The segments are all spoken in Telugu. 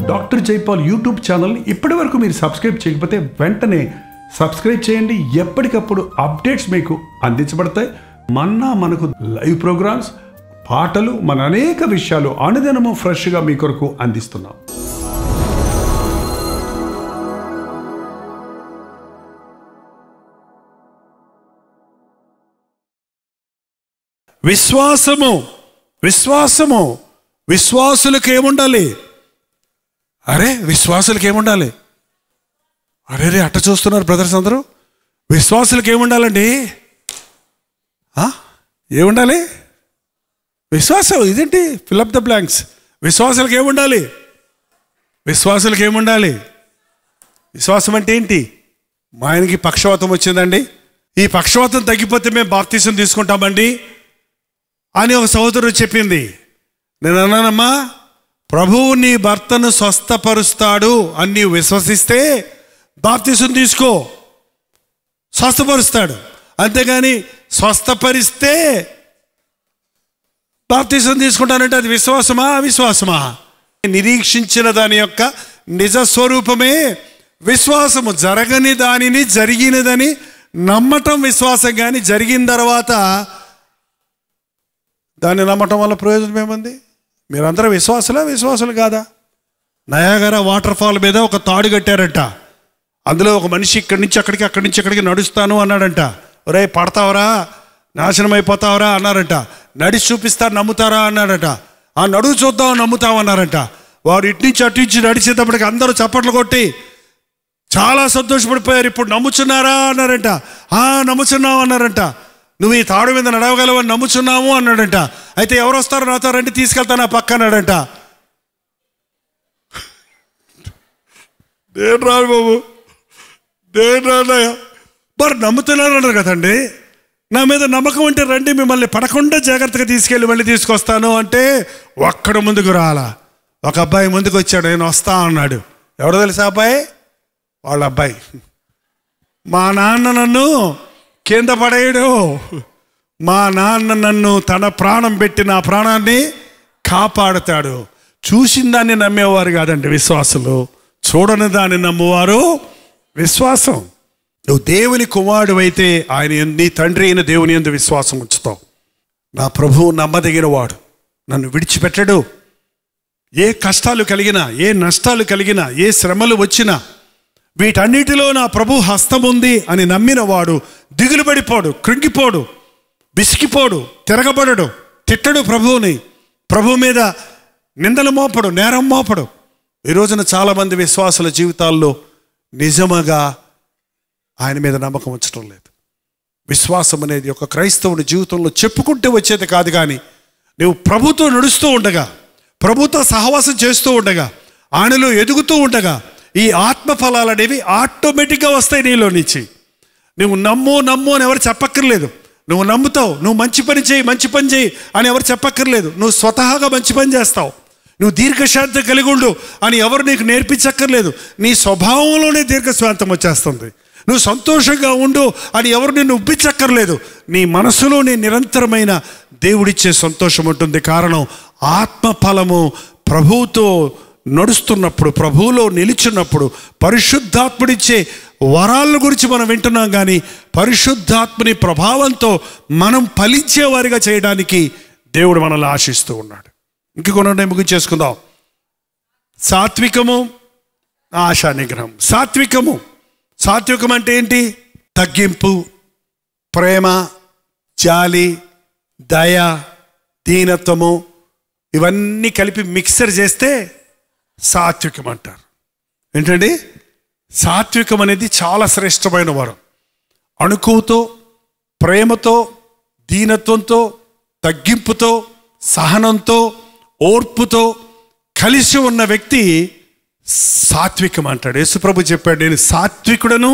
డాక్టర్ జైపాల్ యూట్యూబ్ ఛానల్ ఇప్పటి వరకు మీరు సబ్స్క్రైబ్ చేయకపోతే వెంటనే సబ్స్క్రైబ్ చేయండి ఎప్పటికప్పుడు అప్డేట్స్ మీకు అందించబడతాయి మన్నా మనకు లైవ్ ప్రోగ్రామ్స్ పాటలు మన అనేక విషయాలు అనుదినము ఫ్రెష్గా మీ కొరకు అందిస్తున్నాం విశ్వాసము విశ్వాసము విశ్వాసులకు ఏముండాలి అరే విశ్వాసులకు ఏముండాలి అరే రే అట్ట చూస్తున్నారు బ్రదర్స్ అందరూ విశ్వాసులకు ఏముండాలండి ఆ? ఏముండాలి విశ్వాసం ఇదేంటి ఫిలప్ ద బ్లాంక్స్ విశ్వాసులకు ఏముండాలి విశ్వాసులకు ఏముండాలి విశ్వాసం అంటే ఏంటి మా ఆయనకి పక్షవాతం వచ్చిందండి ఈ పక్షవాతం తగ్గిపోతే మేము బాప్తీసం తీసుకుంటామండి అని ఒక సహోదరుడు చెప్పింది నేను అన్నానమ్మా ప్రభువు నీ భర్తను స్వస్థపరుస్తాడు అని నీవు విశ్వసిస్తే బాప్తీసం తీసుకో స్వస్థపరుస్తాడు అంతేగాని స్వస్థపరిస్తే బాప్తీసం తీసుకుంటానంటే అది విశ్వాసమా అవిశ్వాసమా నిరీక్షించిన దాని యొక్క నిజ స్వరూపమే విశ్వాసము జరగని దానిని జరిగినదని నమ్మటం విశ్వాసం కానీ జరిగిన తర్వాత దాన్ని నమ్మటం వల్ల ప్రయోజనం ఏముంది మీరందరూ విశ్వాసులా విశ్వాసులు కాదా నయాగర వాటర్ ఫాల్ మీద ఒక తాడు కట్టారంట అందులో ఒక మనిషి ఇక్కడి నుంచి అక్కడికి అక్కడి నుంచి ఇక్కడికి నడుస్తాను అన్నాడంట ఒరే పడతావరా నాశనం అయిపోతావరా అన్నారంట నడిచి చూపిస్తా నమ్ముతారా అన్నాడట ఆ నడువు చూద్దాం నమ్ముతాం అన్నారంట వారు ఇటు నుంచి అటు నుంచి నడిచేటప్పటికి అందరూ చప్పట్లు కొట్టి చాలా సంతోషపడిపోయారు ఇప్పుడు నమ్ముచున్నారా అన్నారంట ఆ నమ్ముచున్నాం అన్నారంట నువ్వు ఈ తాడు మీద నడవగలవని నమ్ముచున్నాము అన్నాడంట అయితే ఎవరు వస్తారో నాతో రండి తీసుకెళ్తాను ఆ పక్క అన్నాడంట నేను రాను బాబు నేను రానయ్య మరి నమ్ముతున్నారు అన్నారు కదండి నా మీద నమ్మకం ఉంటే రండి మిమ్మల్ని పడకుండా జాగ్రత్తగా తీసుకెళ్ళి మళ్ళీ తీసుకొస్తాను అంటే ఒక్కడు ముందుకు రాలా ఒక అబ్బాయి ముందుకు వచ్చాడు నేను వస్తా అన్నాడు ఎవడో తెలుసా అబ్బాయి వాళ్ళ అబ్బాయి మా నాన్న నన్ను కింద పడేయడు మా నాన్న నన్ను తన ప్రాణం పెట్టి నా ప్రాణాన్ని కాపాడుతాడు చూసిన దాన్ని నమ్మేవారు కాదండి విశ్వాసులు చూడని దాన్ని నమ్మువారు విశ్వాసం నువ్వు దేవుని కుమారుడు అయితే ఆయన యందు- నీ తండ్రి అయిన దేవుని ఎందు విశ్వాసం ఉంచుతావు నా ప్రభువు నమ్మదగిన వాడు నన్ను విడిచిపెట్టడు ఏ కష్టాలు కలిగినా ఏ నష్టాలు కలిగినా ఏ శ్రమలు వచ్చినా వీటన్నిటిలో నా ప్రభు హస్తం ఉంది అని నమ్మిన వాడు దిగులు పడిపోడు కృంగిపోడు విసిగిపోడు తిరగబడడు తిట్టడు ప్రభువుని ప్రభు మీద నిందలు మోపడు నేరం మోపడు ఈ రోజున చాలామంది విశ్వాసుల జీవితాల్లో నిజముగా ఆయన మీద నమ్మకం ఉంచడం లేదు విశ్వాసం అనేది ఒక క్రైస్తవుని జీవితంలో చెప్పుకుంటే వచ్చేది కాదు కానీ నువ్వు ప్రభుతో నడుస్తూ ఉండగా ప్రభుతో సహవాసం చేస్తూ ఉండగా ఆయనలో ఎదుగుతూ ఉండగా ఈ ఆత్మ ఫలాలు అనేవి ఆటోమేటిక్గా వస్తాయి నీలో నుంచి నువ్వు నమ్ము నమ్ము అని ఎవరు చెప్పక్కర్లేదు నువ్వు నమ్ముతావు నువ్వు మంచి పని చేయి మంచి పని చేయి అని ఎవరు చెప్పక్కర్లేదు నువ్వు స్వతహాగా మంచి పని చేస్తావు నువ్వు దీర్ఘశాంతం కలిగి ఉండు అని ఎవరు నీకు నేర్పించక్కర్లేదు నీ స్వభావంలోనే దీర్ఘశాంతం వచ్చేస్తుంది నువ్వు సంతోషంగా ఉండు అని ఎవరు నిన్ను ఉబ్బించక్కర్లేదు నీ మనసులోనే నిరంతరమైన దేవుడిచ్చే సంతోషం ఉంటుంది కారణం ఆత్మ ఫలము ప్రభువుతో నడుస్తున్నప్పుడు ప్రభువులో నిలిచినప్పుడు పరిశుద్ధాత్ముడిచ్చే వరాల గురించి మనం వింటున్నాం కానీ పరిశుద్ధాత్మని ప్రభావంతో మనం ఫలించేవారిగా చేయడానికి దేవుడు మనల్ని ఆశిస్తూ ఉన్నాడు ఇంకొన్ని ముగించేసుకుందాం సాత్వికము ఆశా నిగ్రహం సాత్వికము సాత్వికం అంటే ఏంటి తగ్గింపు ప్రేమ జాలి దయ దీనత్వము ఇవన్నీ కలిపి మిక్సర్ చేస్తే సాత్వికం అంటారు ఏంటండి సాత్వికం అనేది చాలా శ్రేష్టమైన వరం అణుకువతో ప్రేమతో దీనత్వంతో తగ్గింపుతో సహనంతో ఓర్పుతో కలిసి ఉన్న వ్యక్తి సాత్వికం అంటాడు యేసుప్రభు చెప్పాడు నేను సాత్వికుడను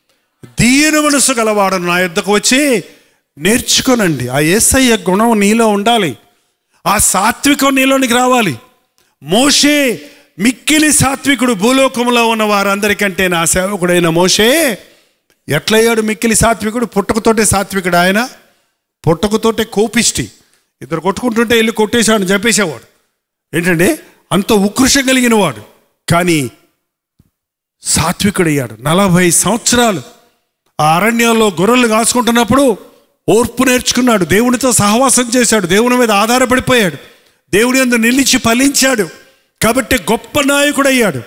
దీన మనసు గలవాడను నా యొద్దకు వచ్చి నేర్చుకోనండి ఆ ఏసయ్య గుణం నీలో ఉండాలి ఆ సాత్వికం నీలోనికి రావాలి మోషే మిక్కిలి సాత్వికుడు భూలోకంలో ఉన్న వారందరికంటే నా సేవకుడైన మోషే ఎట్లయ్యాడు మిక్కిలి సాత్వికుడు పుట్టకతోటే సాత్వికుడు ఆయన పుట్టకతోటే కోపిష్టి ఇద్దరు కొట్టుకుంటుంటే వెళ్ళి కొట్టేశాడు చంపేసేవాడు ఏంటంటే అంత ఉకృషం కలిగిన వాడు కానీ సాత్వికుడయ్యాడు నలభై సంవత్సరాలు ఆ అరణ్యంలో గొర్రెలు కాసుకుంటున్నప్పుడు ఓర్పు నేర్చుకున్నాడు దేవునితో సహవాసం చేశాడు దేవుని మీద ఆధారపడిపోయాడు దేవుని అందు నిలిచి ఫలించాడు కాబట్టి గొప్ప నాయకుడయ్యాడు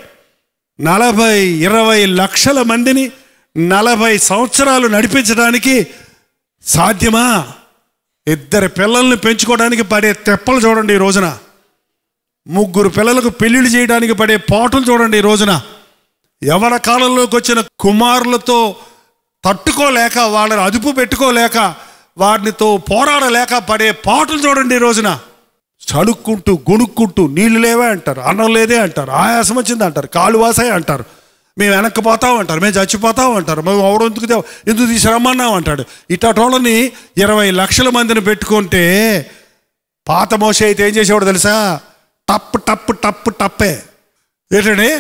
నలభై ఇరవై లక్షల మందిని నలభై సంవత్సరాలు నడిపించడానికి సాధ్యమా ఇద్దరు పిల్లల్ని పెంచుకోవడానికి పడే తెప్పలు చూడండి ఈ రోజున ముగ్గురు పిల్లలకు పెళ్లిళ్ళు చేయడానికి పడే పాటలు చూడండి ఈ రోజున యవన కాలంలోకి వచ్చిన కుమారులతో తట్టుకోలేక వాళ్ళని అదుపు పెట్టుకోలేక వారితో పోరాడలేక పడే పాటలు చూడండి ఈ రోజున చడుక్కుంటూ గొణుక్కుంటూ నీళ్లు లేవే అంటారు అన్నం లేదే అంటారు ఆయాసం వచ్చింది అంటారు కాళ్ళు వాసాయి అంటారు మేము వెనక్కి పోతాం అంటారు మేము చచ్చిపోతాం అంటారు మేము ఎవరు ఎందుకు తే- ఎందుకు తీసుకురమ్మన్నాం అంటాడు ఇట్టోళ్ళని ఇరవై లక్షల మందిని పెట్టుకుంటే పాత మోస అయితే ఏం చేసేవాడు తెలుసా టప్ టప్ టప్ టప్పే ఏంటండి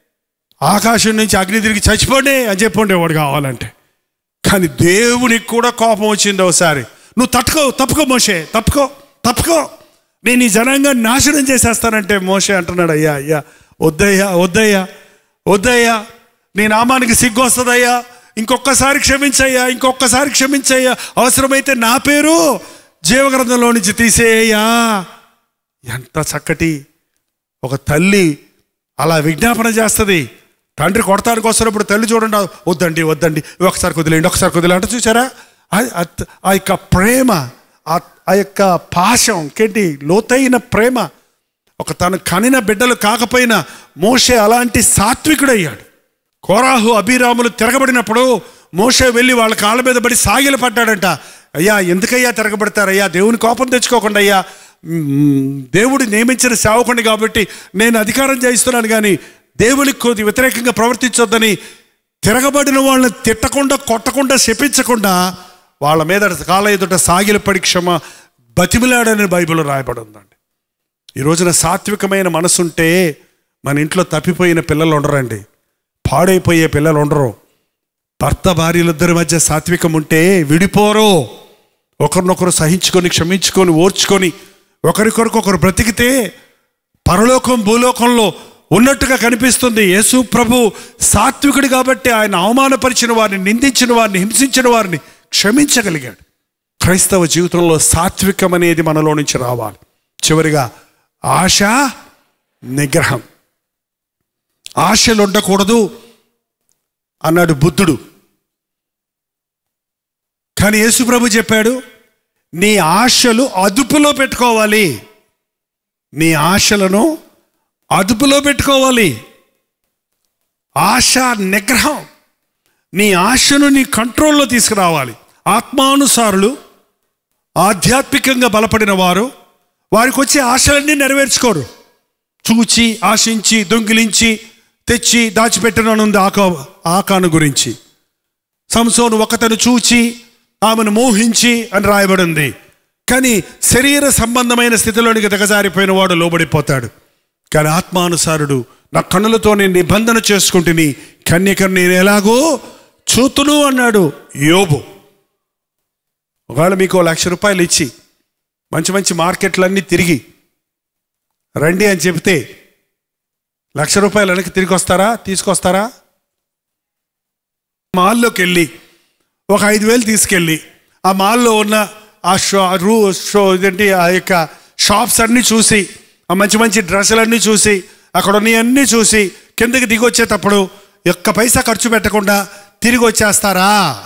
ఆకాశం నుంచి అగ్ని తిరిగి చచ్చిపోండి అని చెప్పి ఉండేవాడు కావాలంటే కానీ దేవునికి కూడా కోపం వచ్చింది ఒకసారి నువ్వు తట్టుకో తప్పుకో మోసే తప్పుకో తప్పుకో నేను ఈ జనాంగా నాశనం చేసేస్తానంటే మోసే అంటున్నాడు అయ్యా అయ్యా వద్దయ్యా వద్దయ్యా వద్దయ్యా నీ నామానికి సిగ్గు వస్తుందయ్యా ఇంకొకసారి క్షమించయ్యా ఇంకొకసారి క్షమించయ్యా అవసరమైతే నా పేరు జీవగ్రంథంలో నుంచి తీసేయ్యా ఎంత చక్కటి ఒక తల్లి అలా విజ్ఞాపన చేస్తుంది తండ్రి కొడతానికి వస్తున్నప్పుడు తల్లి చూడండి వద్దండి వద్దండి ఒకసారి కుదిలేండి ఒకసారి కుదిలే అంటే చూసారా ఆ- ఆ- ఆ యొక్క ప్రేమ ఆ- ఆ యొక్క పాశం ఇంకేంటి లోతైన ప్రేమ ఒక తను కనిన బిడ్డలు కాకపోయినా మోషే అలాంటి సాత్వికుడయ్యాడు కోరాహు అభిరాములు తిరగబడినప్పుడు మోషే వెళ్ళి వాళ్ళ కాళ్ళ మీద పడి సాగిల పడ్డాడంట అయ్యా ఎందుకయ్యా తిరగబడతారయ్యా దేవుని కోపం తెచ్చుకోకుండా అయ్యా మ్, దేవుడు నియమించిన సేవకుని కాబట్టి నేను అధికారం చేయిస్తున్నాను కానీ దేవునికి కొద్ది వ్యతిరేకంగా ప్రవర్తించొద్దని తిరగబడిన వాళ్ళని తిట్టకుండా కొట్టకుండా శపించకుండా వాళ్ళ మీద కాళ్ళ ఎదుట సాగిల పడి క్షమ బతిమిలాడని బైబిల్ రాయబడి ఉందండి ఈ రోజున సాత్వికమైన మనసుంటే మన ఇంట్లో తప్పిపోయిన పిల్లలు ఉండరండి పాడైపోయే పిల్లలు ఉండరు భర్త భార్యలిద్దరి మధ్య సాత్వికం ఉంటే విడిపోరు ఒకరినొకరు సహించుకొని క్షమించుకొని ఓర్చుకొని ఒకరికొరకు ఒకరు బ్రతికితే పరలోకం భూలోకంలో ఉన్నట్టుగా కనిపిస్తుంది యేసు ప్రభు సాత్వికుడు కాబట్టి ఆయన అవమానపరిచిన వారిని నిందించిన వారిని హింసించిన వారిని క్షమించగలిగాడు క్రైస్తవ జీవితంలో సాత్వికం అనేది మనలో నుంచి రావాలి చివరిగా ఆశ నిగ్రహం ఆశలు ఉండకూడదు అన్నాడు బుద్ధుడు కానీ యేసుప్రభు చెప్పాడు నీ ఆశలు అదుపులో పెట్టుకోవాలి నీ ఆశలను అదుపులో పెట్టుకోవాలి ఆశ నిగ్రహం నీ ఆశను నీ కంట్రోల్లో తీసుకురావాలి ఆత్మానుసారులు ఆధ్యాత్మికంగా బలపడిన వారు వారికి వచ్చే ఆశలన్నీ నెరవేర్చుకోరు చూచి ఆశించి దొంగిలించి తెచ్చి దాచిపెట్టనుంది ఆకా ఆకాను గురించి సంసోను ఒకతను చూచి ఆమెను మోహించి అని రాయబడింది కానీ శరీర సంబంధమైన స్థితిలోనికి దిగజారిపోయిన వాడు లోబడిపోతాడు కానీ ఆత్మానుసారుడు నా కన్నులతో నేను నిబంధన చేసుకుంటుని కన్యకను నేను ఎలాగో చూతును అన్నాడు యోబు ఒకవేళ మీకు ఓ లక్ష రూపాయలు ఇచ్చి మంచి మంచి మార్కెట్లన్నీ తిరిగి రండి అని చెబితే లక్ష రూపాయలు వెనక్కి తిరిగి వస్తారా తీసుకొస్తారా మాల్లోకి వెళ్ళి ఒక ఐదు వేలు తీసుకెళ్ళి ఆ మాల్లో ఉన్న ఆ షో ఆ రూ షో ఇదేంటి ఆ యొక్క షాప్స్ అన్నీ చూసి ఆ మంచి మంచి డ్రెస్సులన్నీ చూసి అక్కడ ఉన్నవన్నీ చూసి కిందకి దిగి వచ్చేటప్పుడు ఒక్క పైసా ఖర్చు పెట్టకుండా తిరిగి వచ్చేస్తారా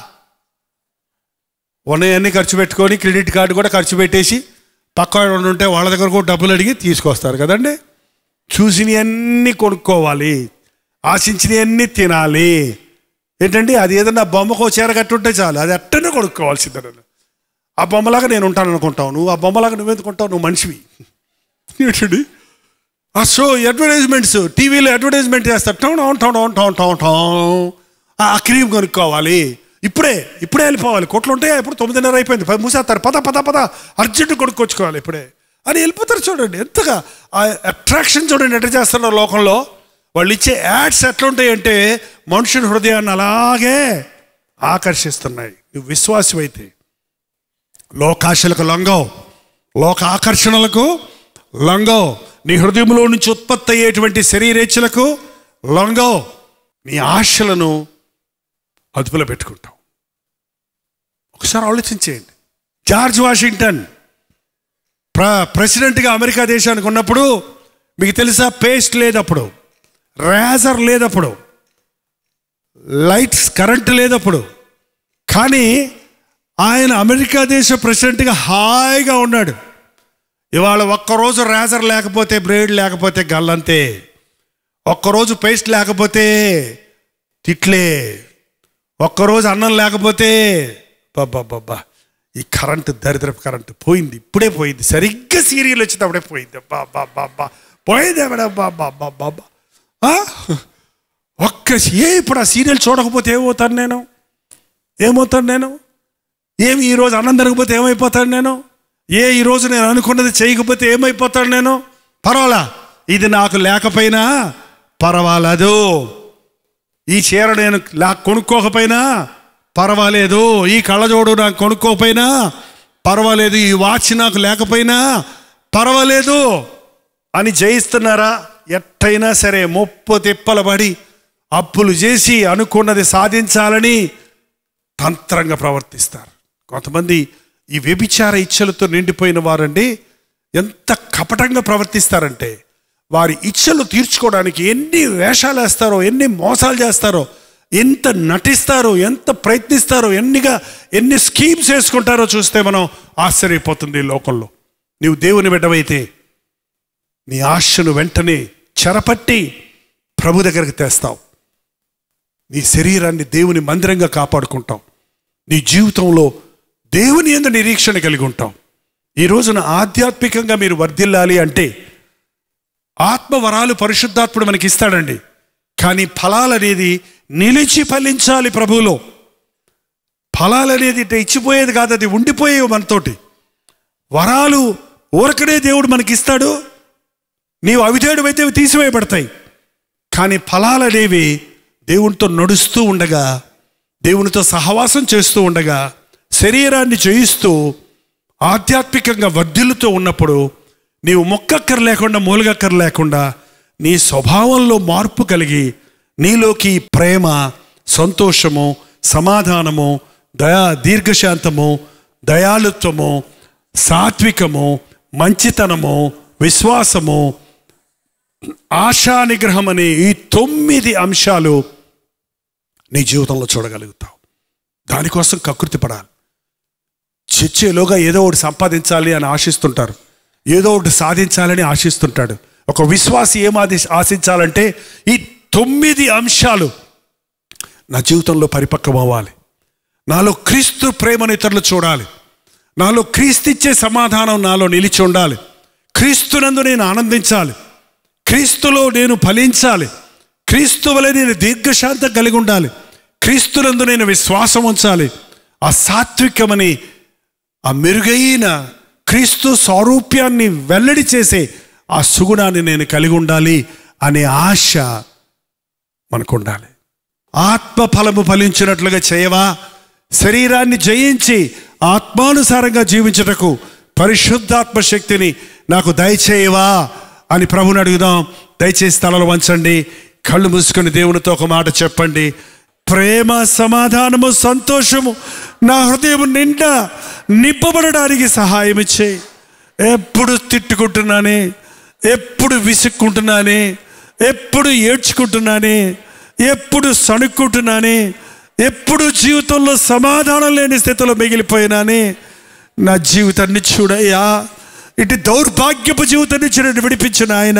ఉన్నవన్నీ ఖర్చు పెట్టుకొని క్రెడిట్ కార్డు కూడా ఖర్చు పెట్టేసి పక్క వాళ్ళు ఉంటే వాళ్ళ దగ్గర కూడా డబ్బులు అడిగి తీసుకొస్తారు కదండి చూసినవన్నీ కొనుక్కోవాలి ఆశించినవన్నీ తినాలి ఏంటండి అది ఏదన్నా బొమ్మకో చీర కట్టుంటే చాలు అది అట్టనే కొనుక్కోవాల్సిందే ఆ బొమ్మలాగా నేను ఉంటాను అనుకుంటావు నువ్వు ఆ బొమ్మలాగా నువ్వెందుకుంటావు నువ్వు మనిషివి ఏంటండి ఆ షో అడ్వర్టైజ్మెంట్స్ టీవీలో అడ్వర్టైజ్మెంట్ చేస్తారు town town town town town town ఆ క్రీమ్ కొనుక్కోవాలి ఇప్పుడే ఇప్పుడే వెళ్ళిపోవాలి కొట్లు ఉంటాయా ఇప్పుడు తొమ్మిదిన్నర అయిపోయింది పది మూసేస్తారు పద పద పద అర్జెంట్ కొనుక్కొచ్చుకోవాలి ఇప్పుడే అని వెళ్ళిపోతారు చూడండి ఎంతగా ఆ అట్రాక్షన్ చూడండి ఎట్లా చేస్తున్నారు లోకంలో వాళ్ళు ఇచ్చే యాడ్స్ ఎట్లుంటాయంటే మనుషుని హృదయాన్ని అలాగే ఆకర్షిస్తున్నాయి నువ్వు విశ్వాసమైతే లోకాశలకు లొంగవు లోక ఆకర్షణలకు లొంగో నీ హృదయంలో నుంచి ఉత్పత్తి అయ్యేటువంటి శరీరేచ్ఛలకు లొంగో నీ ఆశలను అదుపులో పెట్టుకుంటాం ఒకసారి ఆలోచించేయండి జార్జ్ వాషింగ్టన్ ప్ర ప్రెసిడెంట్గా అమెరికా దేశానికి ఉన్నప్పుడు మీకు తెలుసా పేస్ట్ లేదప్పుడు రేజర్ లేదప్పుడు లైట్స్ కరెంట్ లేదప్పుడు కానీ ఆయన అమెరికా దేశ ప్రెసిడెంట్గా హాయిగా ఉన్నాడు ఇవాళ ఒక్కరోజు రేజర్ లేకపోతే బ్లేడ్ లేకపోతే గల్లంతే ఒక్కరోజు పేస్ట్ లేకపోతే తిట్లే ఒక్కరోజు అన్నం లేకపోతే బాబా ఈ కరెంటు దరిద్రపు కరెంటు పోయింది ఇప్పుడే పోయింది సరిగ్గా సీరియల్ వచ్చినప్పుడే పోయింది బాబా బాబా పోయింది బాబా బాబా బాబా ఒక్క ఏ ఇప్పుడు ఆ సీరియల్ చూడకపోతే ఏమవుతాను నేను ఏమవుతాను నేను ఏమి ఈరోజు అన్నం తినకపోతే ఏమైపోతాను నేను ఏ ఈరోజు నేను అనుకున్నది చేయకపోతే ఏమైపోతాను నేను పర్వాలా ఇది నాకు లేకపోయినా పర్వాలేదు ఈ చీర నేను లా కొనుక్కోకపోయినా పర్వాలేదు ఈ కళ్ళజోడు నాకు కొనుక్కోకపోయినా పర్వాలేదు ఈ వాచ్ నాకు లేకపోయినా పర్వాలేదు అని జయిస్తున్నారా ఎట్టయినా సరే ముప్పు తిప్పల పడి అప్పులు చేసి అనుకున్నది సాధించాలని తంత్రంగా ప్రవర్తిస్తారు కొంతమంది ఈ వ్యభిచార ఇచ్చలతో నిండిపోయిన వారండి ఎంత కపటంగా ప్రవర్తిస్తారంటే వారి ఇచ్చలు తీర్చుకోవడానికి ఎన్ని వేషాలు వేస్తారో ఎన్ని మోసాలు చేస్తారో ఎంత నటిస్తారో ఎంత ప్రయత్నిస్తారో ఎన్నిగా ఎన్ని స్కీమ్స్ వేసుకుంటారో చూస్తే మనం ఆశ్చర్యపోతుంది ఈ లోకంలో నీవు దేవుని బిడ్డవైతే నీ ఆశను వెంటనే చెరపట్టి ప్రభు దగ్గరికి తెస్తావు నీ శరీరాన్ని దేవుని మందిరంగా కాపాడుకుంటాం నీ జీవితంలో దేవుని ఎందు నిరీక్షణ కలిగి ఉంటాం ఈ రోజున ఆధ్యాత్మికంగా మీరు వర్ధిల్లాలి అంటే ఆత్మవరాలు పరిశుద్ధాత్ముడు మనకి ఇస్తాడండి కానీ ఫలాలు అనేది నిలిచి ఫలించాలి ప్రభువులో ఫలాలు అనేది ఇట్ట ఇచ్చిపోయేది కాదు అది ఉండిపోయేవి మనతోటి వరాలు ఊరకనే దేవుడు మనకి ఇస్తాడు నీవు అవిధేయుడు అయితే అవి తీసివేయబడతాయి కానీ ఫలాలు అనేవి దేవునితో నడుస్తూ ఉండగా దేవునితో సహవాసం చేస్తూ ఉండగా శరీరాన్ని జయిస్తూ ఆధ్యాత్మికంగా వర్ధిల్లుతూ ఉన్నప్పుడు నీవు మొక్కక్కర లేకుండా మూలగక్కర లేకుండా నీ స్వభావంలో మార్పు కలిగి నీలోకి ప్రేమ సంతోషము సమాధానము దయా దీర్ఘశాంతము దయాళుత్వము సాత్వికము మంచితనము విశ్వాసము ఆశా నిగ్రహం అనే ఈ తొమ్మిది అంశాలు నీ జీవితంలో చూడగలుగుతావు దానికోసం కకృతి పడాలి చచ్చేలోగా ఏదో ఒకటి సంపాదించాలి అని ఆశిస్తుంటారు ఏదో ఒకటి సాధించాలని ఆశిస్తుంటాడు ఒక విశ్వాసి ఏం ఆది ఆశించాలంటే ఈ తొమ్మిది అంశాలు నా జీవితంలో పరిపక్వం అవ్వాలి నాలో క్రీస్తు ప్రేమను ఇతరులు చూడాలి నాలో క్రీస్తు ఇచ్చే సమాధానం నాలో నిలిచి ఉండాలి క్రీస్తునందు నేను ఆనందించాలి క్రీస్తులో నేను ఫలించాలి క్రీస్తు వలె నేను దీర్ఘశాంతం కలిగి ఉండాలి క్రీస్తునందు నేను విశ్వాసం ఉంచాలి ఆ సాత్వికమని ఆ మెరుగైన క్రీస్తు స్వరూప్యాన్ని వెల్లడి చేసే ఆ సుగుణాన్ని నేను కలిగి ఉండాలి అనే ఆశ మనకు ఉండాలి ఆత్మ ఫలము ఫలించినట్లుగా చేయవా శరీరాన్ని జయించి ఆత్మానుసారంగా జీవించుటకు పరిశుద్ధాత్మ శక్తిని నాకు దయచేయవా అని ప్రభుని అడుగుదాం దయచేసి తలలు వంచండి కళ్ళు మూసుకొని దేవునితో ఒక మాట చెప్పండి ప్రేమ సమాధానము సంతోషము నా హృదయం నిండా నింపబడడానికి సహాయం ఇచ్చే ఎప్పుడు తిట్టుకుంటున్నానే ఎప్పుడు విసుక్కుంటున్నానే ఎప్పుడు ఏడ్చుకుంటున్నానే ఎప్పుడు సణుక్కుంటున్నానే ఎప్పుడు జీవితంలో సమాధానం లేని స్థితిలో మిగిలిపోయినానే నా జీవితాన్ని చూడయ్యా ఇటు దౌర్భాగ్యపు జీవితం నుంచి నన్ను విడిపించిన ఆయన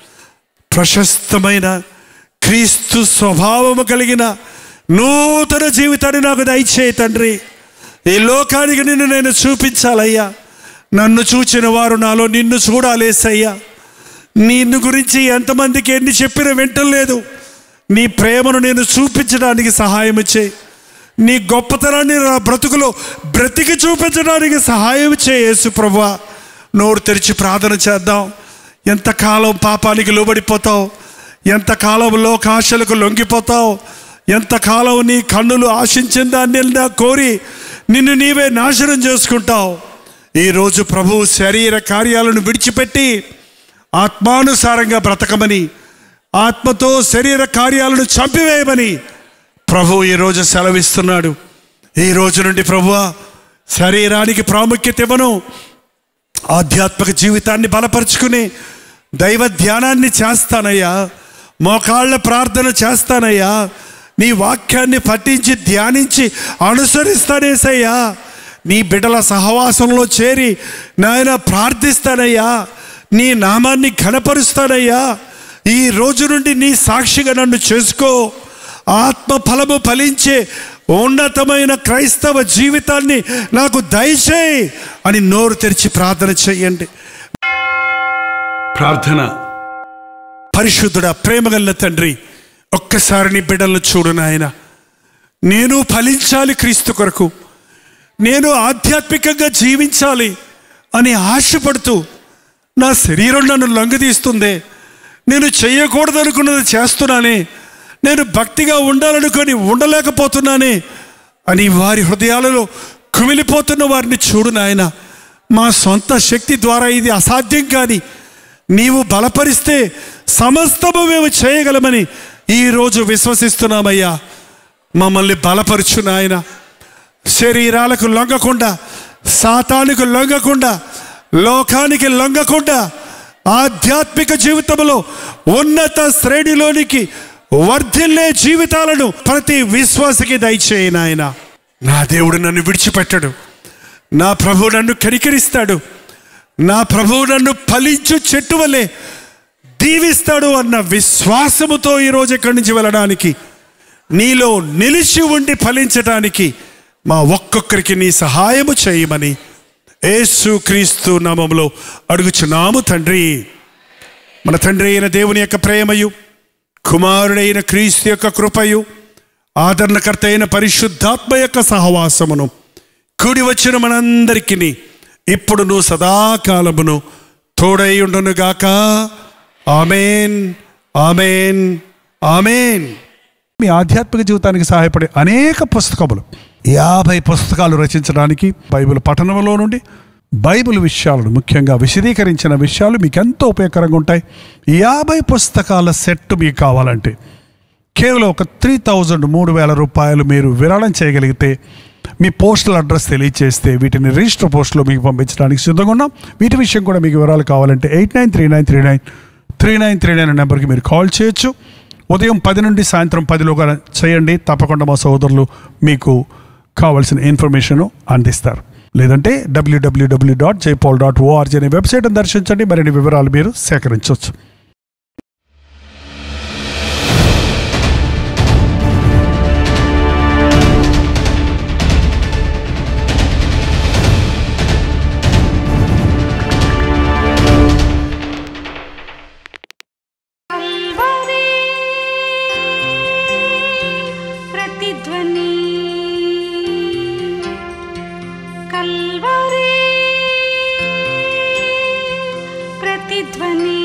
ప్రశస్తమైన క్రీస్తు స్వభావము కలిగిన నూతన జీవితాన్ని నాకు దయచేయి తండ్రి ఈ లోకానికి నిన్ను నేను చూపించాలయ్యా నన్ను చూచిన వారు నాలో నిన్ను చూడాలేసయ్యా నిన్ను గురించి ఎంతమందికి ఎన్ని చెప్పినా వింటలేదు నీ ప్రేమను నేను చూపించడానికి సహాయం చేయి నీ గొప్పతనాన్ని నా బ్రతుకులో బ్రతికి చూపించడానికి సహాయం చేయి యేసు ప్రభువా నోరు తెరిచి ప్రార్థన చేద్దాం ఎంతకాలం పాపానికి లోబడిపోతావు ఎంతకాలం లోకాశలకు లొంగిపోతావు ఎంతకాలం నీ కన్నులు ఆశించిన దాన్ని నా కోరి నిన్ను నీవే నాశనం చేసుకుంటావు ఈరోజు ప్రభు శరీర కార్యాలను విడిచిపెట్టి ఆత్మానుసారంగా బ్రతకమని ఆత్మతో శరీర కార్యాలను చంపివేయమని ప్రభు ఈరోజు సెలవిస్తున్నాడు ఈ రోజు నుండి ప్రభువా శరీరానికి ప్రాముఖ్యత ఇవ్వను ఆధ్యాత్మిక జీవితాన్ని బలపరుచుకుని దైవ ధ్యానాన్ని చేస్తానయ్యా మోకాళ్ళ ప్రార్థన చేస్తానయ్యా నీ వాక్యాన్ని పఠించి ధ్యానించి అనుసరిస్తానేసయ్యా నీ బిడ్డల సహవాసంలో చేరి నాయన ప్రార్థిస్తానయ్యా నీ నామాన్ని ఘనపరుస్తానయ్యా ఈ రోజు నుండి నీ సాక్షిగా నన్ను చేసుకో ఆత్మ ఫలము ఫలించే ఉన్నతమైన క్రైస్తవ జీవితాన్ని నాకు దయచేయి అని నోరు తెరిచి ప్రార్థన చేయండి ప్రార్థన పరిశుద్ధుడ ప్రేమగల్ల తండ్రి ఒక్కసారి నీ బిడ్డలను చూడు నాయన నేను ఫలించాలి క్రీస్తు కొరకు నేను ఆధ్యాత్మికంగా జీవించాలి అని ఆశపడుతూ నా శరీరం నన్ను లొంగదీస్తుంది నేను చేయకూడదనుకున్నది చేస్తున్నానే నేను భక్తిగా ఉండాలనుకొని ఉండలేకపోతున్నానే అని వారి హృదయాలలో కుమిలిపోతున్న వారిని చూడు నాయన మా సొంత శక్తి ద్వారా ఇది అసాధ్యం కానీ నీవు బలపరిస్తే సమస్తము మేము చేయగలమని ఈరోజు విశ్వసిస్తున్నామయ్యా మమ్మల్ని బలపరుచు నాయన శరీరాలకు లొంగకుండా సాతానికి లొంగకుండా లోకానికి లొంగకుండా ఆధ్యాత్మిక జీవితంలో ఉన్నత శ్రేణిలోనికి వర్ధిల్లే జీవితాలను ప్రతి విశ్వాసకి దయచేయి నాయన నా దేవుడు నన్ను విడిచిపెట్టడు నా ప్రభు నన్ను కనికరిస్తాడు నా ప్రభువు నన్ను ఫలించు చెట్టు వలె దీవిస్తాడు అన్న విశ్వాసముతో ఈరోజు ఇక్కడి నుంచి వెళ్ళడానికి నీలో నిలిచి ఉండి ఫలించటానికి మా ఒక్కొక్కరికి నీ సహాయము చేయమని యేసు క్రీస్తు నామములో అడుగుచున్నాము తండ్రి మన తండ్రి అయిన దేవుని యొక్క ప్రేమయు కుమారుడైన క్రీస్తు యొక్క కృపయు ఆదరణకర్త అయిన పరిశుద్ధాత్మ యొక్క సహవాసమును కూడి వచ్చిన మనందరికీ ఇప్పుడును సదాకాలమును తోడై ఉండునుగాక ఆమెన్ ఆమెన్ ఆమెన్ మీ ఆధ్యాత్మిక జీవితానికి సహాయపడే అనేక పుస్తకములు యాభై పుస్తకాలు రచించడానికి బైబిల్ పఠనంలో నుండి బైబిల్ విషయాలను ముఖ్యంగా విశదీకరించిన విషయాలు మీకు ఎంతో ఉపయోగకరంగా ఉంటాయి యాభై పుస్తకాల సెట్ మీకు కావాలంటే కేవలం ఒక త్రీ థౌజండ్ మూడు వేల రూపాయలు మీరు విరాళం చేయగలిగితే మీ పోస్టల్ అడ్రస్ తెలియచేస్తే వీటిని రిజిస్టర్ పోస్ట్లో మీకు పంపించడానికి సిద్ధంగా ఉన్నాం వీటి విషయం కూడా మీకు వివరాలు కావాలంటే eight nine three nine three nine three nine three nine నెంబర్కి మీరు కాల్ చేయొచ్చు ఉదయం పది నుండి సాయంత్రం పదిలోగా చేయండి తప్పకుండా మా సోదరులు మీకు కావాల్సిన ఇన్ఫర్మేషన్ అందిస్తారు లేదంటే WWW dot Jaipal dot ORG అనే వెబ్సైట్ని దర్శించండి మరిన్ని వివరాలు మీరు సేకరించవచ్చు కల్వరి ప్రతిధ్వని కల్వరి ప్రతిధ్వని